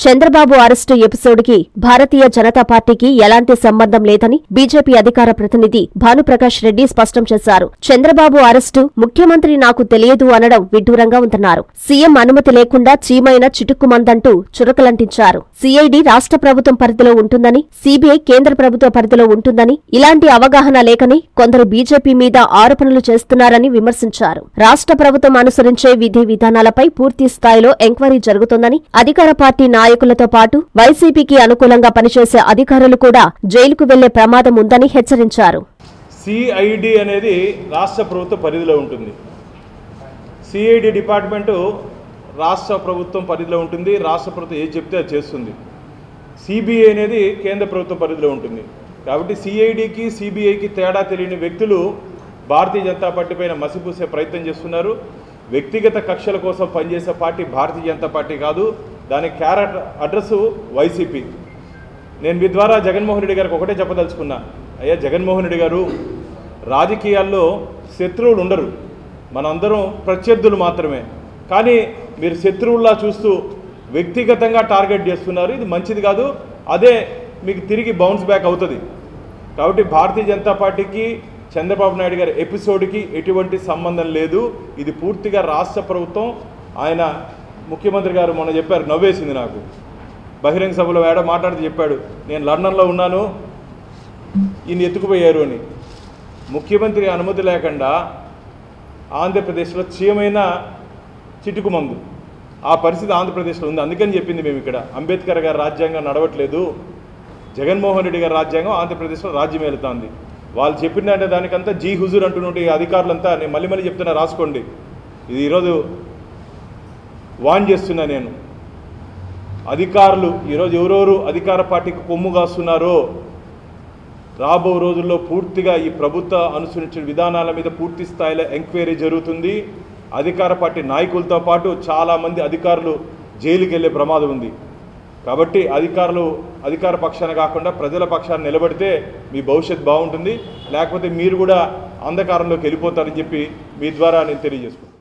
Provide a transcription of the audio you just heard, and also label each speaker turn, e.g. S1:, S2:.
S1: Chandrababu arrest episode కి భారతీయ జనతా పార్టీకి ఎలాంటి సంబంధం లేదని బీజేపీ అధికార ప్రతినిధి భానుప్రకాష్ రెడ్డి స్పష్టం చేశారు చంద్రబాబు అరెస్టు ముఖ్యమంత్రి నాకు తెలియదు అనడం విడ్డూరంగా ఉందన్నారు సీఎం అనుమతి లేకుండా చీమైన చిటుక్కుమందంటూ చురకలంటించారు సీఐడి రాష్ట్ర ప్రభుత్వం పరిధిలో ఉంటుందని సీబీఐ కేంద్ర ప్రభుత్వ పరిధిలో ఉంటుందని ఇలాంటి అవగాహన లేకని కొందరు బీజేపీ మీద ఆరోపణలు చేస్తున్నారని విమర్శించారు రాష్ట్ర ప్రభుత్వం అనుసరించే విధి విధానాలపై పూర్తి స్థాయిలో ఎంక్వైరీ జరుగుతోందని అధికార పార్టీ నాయకులతో పాటు వైసీపీకి అనుకూలంగా పనిచేసే అధికారులు కూడా జైలుకు వెళ్లే ప్రమాదం ఉందని హెచ్చరించారు
S2: సిఐడి అనేది రాష్ట్ర ప్రభుత్వ పరిధిలో ఉంటుంది సిఐడి డిపార్ట్మెంటు రాష్ట్ర ప్రభుత్వం పరిధిలో ఉంటుంది రాష్ట్ర ప్రభుత్వం ఏది చెప్తే అది చేస్తుంది సిబిఐ అనేది కేంద్ర ప్రభుత్వం పరిధిలో ఉంటుంది కాబట్టి సిఐడికి సిబిఐకి తేడా తెలియని వ్యక్తులు భారతీయ జనతా పార్టీ పైన మసిపూసే ప్రయత్నం చేస్తున్నారు వ్యక్తిగత కక్షల కోసం పనిచేసే పార్టీ భారతీయ జనతా పార్టీ కాదు దాని క్యారెట్ అడ్రస్ వైసీపీ నేను మీ ద్వారా జగన్మోహన్ రెడ్డి గారికి ఒకటే చెప్పదలుచుకున్నా అయ్యా జగన్మోహన్ రెడ్డి గారు రాజకీయాల్లో శత్రువులు ఉండరు మనందరం ప్రత్యర్థులు మాత్రమే కానీ మీరు శత్రువుల్లా చూస్తూ వ్యక్తిగతంగా టార్గెట్ చేస్తున్నారు ఇది మంచిది కాదు అదే మీకు తిరిగి బౌన్స్ బ్యాక్ అవుతుంది కాబట్టి భారతీయ జనతా పార్టీకి చంద్రబాబు నాయుడు గారి ఎపిసోడ్కి ఎటువంటి సంబంధం లేదు ఇది పూర్తిగా రాష్ట్ర ప్రభుత్వం ఆయన ముఖ్యమంత్రి గారు మొన్న చెప్పారు నవ్వేసింది నాకు బహిరంగ సభలో ఏడ మాట్లాడుతూ చెప్పాడు నేను లండన్లో ఉన్నాను ఈయన ఎత్తుకుపోయారు అని ముఖ్యమంత్రి అనుమతి లేకుండా ఆంధ్రప్రదేశ్లో చీమైన చిటుకు మందు ఆ పరిస్థితి ఆంధ్రప్రదేశ్లో ఉంది అందుకని చెప్పింది మేము ఇక్కడ అంబేద్కర్ గారి రాజ్యాంగం నడవట్లేదు జగన్మోహన్ రెడ్డి గారి రాజ్యాంగం ఆంధ్రప్రదేశ్లో రాజ్యం వెళుతోంది వాళ్ళు చెప్పినట్టే దానికంతా జీ హుజూర్ అంటున్నట్టు ఈ అధికారులంతా నేను మళ్ళీ మళ్ళీ చెప్తున్నా రాసుకోండి ఇది ఈరోజు వాన్ చేస్తున్నా నేను అధికారులు ఈరోజు ఎవరెవరు అధికార పార్టీకి కొమ్ము కాస్తున్నారో రాబో రోజుల్లో పూర్తిగా ఈ ప్రభుత్వ అనుసరించిన విధానాల మీద పూర్తి స్థాయిలో ఎంక్వైరీ జరుగుతుంది అధికార పార్టీ నాయకులతో పాటు చాలామంది అధికారులు జైలుకి వెళ్ళే ప్రమాదం ఉంది కాబట్టి అధికారులు అధికార పక్షాన కాకుండా ప్రజల పక్షాన నిలబడితే మీ భవిష్యత్ బాగుంటుంది లేకపోతే మీరు కూడా అంధకారంలోకి వెళ్ళిపోతారని చెప్పి మీ ద్వారా నేను తెలియజేసుకుంటాను